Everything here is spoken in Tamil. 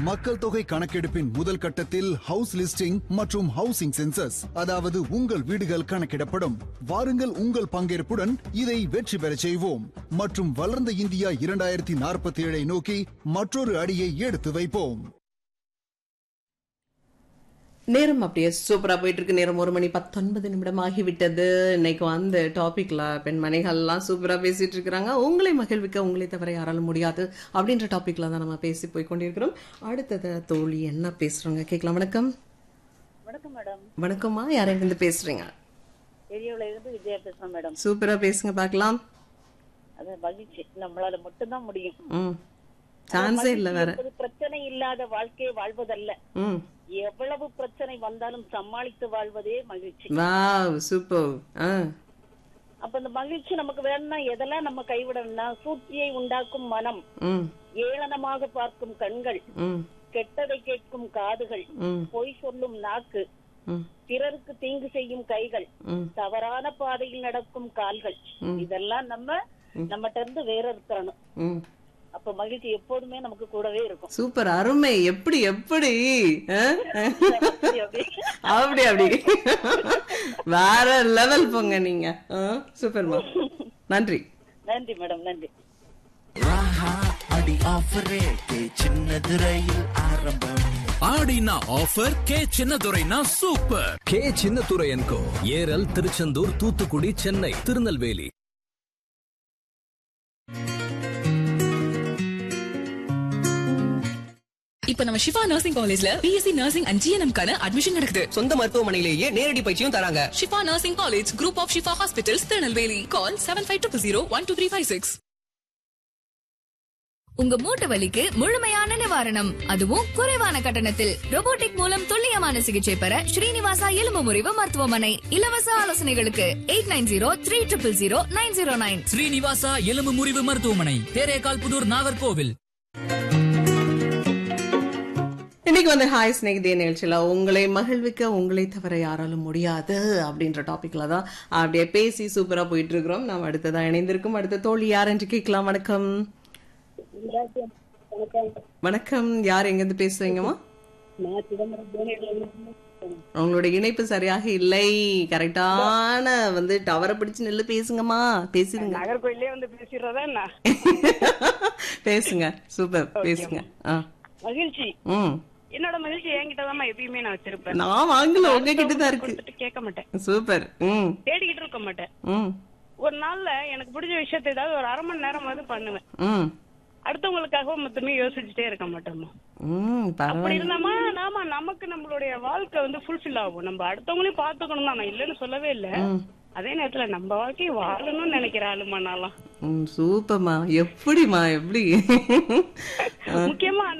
மக்கள் தொகை கணக்கெடுப்பின் முதல் கட்டத்தில் ஹவுஸ் லிஸ்டிங் மற்றும் ஹவுசிங் சென்சஸ் அதாவது உங்கள் வீடுகள் கணக்கிடப்படும் வாருங்கள் உங்கள் பங்கேற்புடன் இதை வெற்றி பெறச் செய்வோம் மற்றும் வளர்ந்த இந்தியா இரண்டாயிரத்தி நாற்பத்தி ஏழை நோக்கி மற்றொரு அடியை எடுத்து வைப்போம் நேரம் அப்படியே சூப்பரா போயிட்டு இருக்கு நேரம் ஒரு மணி பத்தொன்பது நிமிடம் ஆகிவிட்டது இன்னைக்கு வந்து டாபிக்ல பெண்மணிகள்லாம் சூப்பரா பேசிட்டு இருக்கிறாங்க உங்களை மகிழ்விக்க உங்களை தவிர யாராலும் முடியாது அப்படின்ற டாபிக்ல தான் நம்ம பேசி போய் கொண்டிருக்கிறோம் அடுத்தது தோழி என்ன பேசுறாங்க கேட்கலாம் வணக்கம் வணக்கம் மேடம் வணக்கம்மா யாரையும் இருந்து பேசுறீங்க பெரியவள இருந்து விஜயா பேசுறேன் மேடம் சூப்பரா பேசுங்க பார்க்கலாம் அது மகிழ்ச்சி நம்மளால மட்டும்தான் முடியும் ம் சான்ஸே இல்ல வேற என்பது பிரச்சனை இல்லாத வாழ்க்கையை வாழ்வதல்ல ம் எவ்வளவு பிரச்சனை வந்தாலும் சமாளித்து வாழ்வதே மகிழ்ச்சி வாவ் சூப்பர் ஆ அப்ப இந்த மகிழ்ச்சி நமக்கு வேணும்னா எதெல்லாம் நம்ம கைவிடணும்னா சூழ்ச்சியை உண்டாக்கும் மனம் ம் ஏளனமாக பார்க்கும் கண்கள் ம் கெட்டதை கேட்கும் காதுகள் ம் பொய் சொல்லும் நாக்கு ம் பிறருக்கு தீங்கு செய்யும் கைகள் ம் தவறான பாதையில் நடக்கும் கால்கள் இதெல்லாம் நம்ம நம்மகிட்ட இருந்து வேற இருக்கணும் ம் அப்ப மகிழ்ச்சி எப்போதுமே நமக்கு கூடவே இருக்கும் சூப்பர் அருமை எப்படி எப்படி ஆ? அப்படி அப்படி. அப்படி அப்படி வேற லெவல் போங்க நீங்க ஆ, சூப்பர்மா நன்றி நன்றி மேடம் நன்றி ராஹா அடி ஆஃபர் ரேட்டு சின்னது ரயில் ஆரம்பம் ஆடினா ஆஃபர் கே சின்னதுரைனா சூப்பர் கே சின்னத்துரை என்கோ ஏரல் திருச்செந்தூர் தூத்துக்குடி சென்னை திருநெல்வேலி இப்ப நம்ம சிவா நர்சிங் காலேஜ்ல பிஎஸ்சி நர்சிங் அண்ட் ஜிஎன்எம் கான அட்மிஷன் நடக்குது சொந்த மருத்துவமனையிலேயே நேரடி பயிற்சியும் தராங்க Shifa nursing college group of Shifa hospitals Tirunelveli call seven five two zero one two three five six உங்க மூட்டு வலிக்கு முழுமையான நிவாரணம் அதுவும் குறைவான கட்டணத்தில் robotic மூலம் துல்லியமான சிகிச்சை பெற ஸ்ரீனிவாசா எலும்பு முறிவு மருத்துவமனை இலவச ஆலோசனைகளுக்கு eight nine zero three triple zero nine zero nine Srinivasa எலும்பு முறிவு மருத்துவமனை தேரேகால் புதூர் நாகர்கோவில் இன்னைக்கு வந்து ஹாய் ஸ்நேகிதே நிகழ்ச்சியில உங்களை மகிழ்விக்க உங்களை தவிர யாராலும் முடியாது அப்படின்ற டாபிக்ல தான் அப்படியே பேசி சூப்பரா போயிட்டு இருக்கிறோம் நாம் அடுத்ததா இணைந்திருக்கும் அடுத்த தோழி யார் என்று கேட்கலாம் வணக்கம் வணக்கம் யார் எங்க இருந்து பேசுறீங்கம்மா உங்களுடைய இணைப்பு சரியாக இல்லை கரெக்டான வந்து டவரை பிடிச்சு நெல்லு பேசுங்கம்மா பேசுங்க நாகர்கோயிலே வந்து பேசிடுறதா என்ன பேசுங்க சூப்பர் பேசுங்க ஆ மகிழ்ச்சி ம் என்னோட மகிழ்ச்சி என்கிட்ட தான் எப்பயுமே நான் வச்சிருப்பேன் நான் வாங்கல உங்ககிட்ட தான் இருக்கு கொடுத்துட்டு கேட்க மாட்டேன் சூப்பர் ம் தேடிக்கிட்டு இருக்க மாட்டேன் ம் ஒரு நாள்ல எனக்கு பிடிச்ச விஷயத்தை ஏதாவது ஒரு அரை மணி நேரமாவது பண்ணுவேன் ம் அடுத்தவங்களுக்காக மட்டுமே யோசிச்சுட்டே இருக்க மாட்டோமா ம் அப்படி பரவாயில்ல இருந்தாமா நாம நமக்கு நம்மளுடைய வாழ்க்கை வந்து ஃபுல்ஃபில் ஆகும் நம்ம அடுத்தவங்களையும் பாத்துக்கணும் தான் நான் இல்லைன்னு சொல்லவே இல்ல அதே நேரத்துல நம்ம வாழ்க்கையை வாழணும்னு நினைக்கிற ஆளுமா நான்லாம் ம் சூப்பர்மா எப்படிமா எப்படி முக்கியமா